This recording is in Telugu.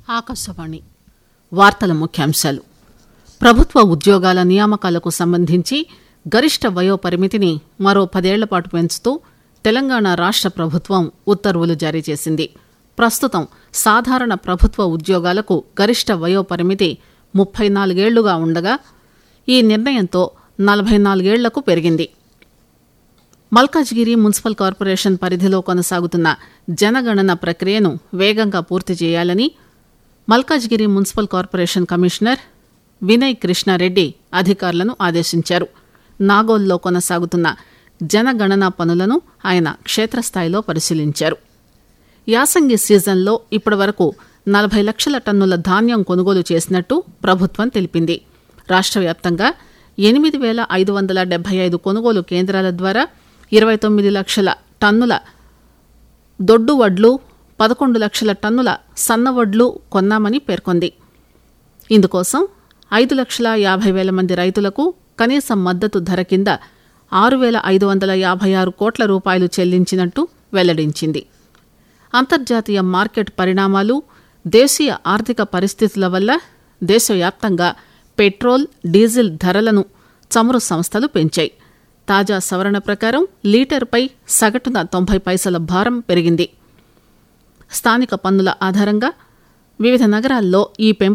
ఆకాశవాణి వార్తల ముఖ్యాంశాలు ప్రభుత్వ ఉద్యోగాల నియామకాలకు సంబంధించి గరిష్ట వయో పరిమితిని మరో పదేళ్ల పాటు పెంచుతూ తెలంగాణ రాష్ట ప్రభుత్వం ఉత్తర్వులు జారీ చేసింది ప్రస్తుతం సాధారణ ప్రభుత్వ ఉద్యోగాలకు గరిష్ట వయో పరిమితి ముప్పై నాలుగేళ్లుగా ఉండగా ఈ నిర్ణయంతో నలభై నాలుగేళ్లకు పెరిగింది మల్కాజ్గిరి మున్సిపల్ కార్పొరేషన్ పరిధిలో కొనసాగుతున్న జనగణన ప్రక్రియను వేగంగా పూర్తి చేయాలని Malkajgiri municipal corporation commissioner Vinay Krishna Reddy అధికారులను ఆదేశించారు నాగోల్లో కొనసాగుతున్న జనగణన పనులను ఆయన క్షేత్రస్థాయిలో పరిశీలించారు యాసంగి సీజన్లో ఇప్పటివరకు నలభై లక్షల టన్నుల ధాన్యం కొనుగోలు చేసినట్టు ప్రభుత్వం తెలిపింది రాష్ట వ్యాప్తంగా ఎనిమిది వేల ఐదు వందల డెబ్బై ఐదు కొనుగోలు కేంద్రాల ద్వారా ఇరవై తొమ్మిది లక్షల టన్నుల దొడ్డు వడ్లు పదకొండు లక్షల టన్నుల సన్న వడ్లు కొన్నామని పేర్కొంది ఇందుకోసం ఐదు లక్షల యాభై వేల మంది రైతులకు కనీస మద్దతు ధర కింద ఆరు వేల ఐదు వందల యాభై ఆరు కోట్ల రూపాయలు చెల్లించినట్టు వెల్లడించింది అంతర్జాతీయ మార్కెట్ పరిణామాలు దేశీయ ఆర్థిక పరిస్థితుల వల్ల దేశవ్యాప్తంగా పెట్రోల్ డీజిల్ ధరలను చమురు సంస్థలు పెంచాయి తాజా సవరణ ప్రకారం లీటర్పై సగటున తొంభై పైసల భారం పెరిగింది స్థానిక పన్నుల ఆధారంగా వివిధ నగరాల్లో ఈ పెంపు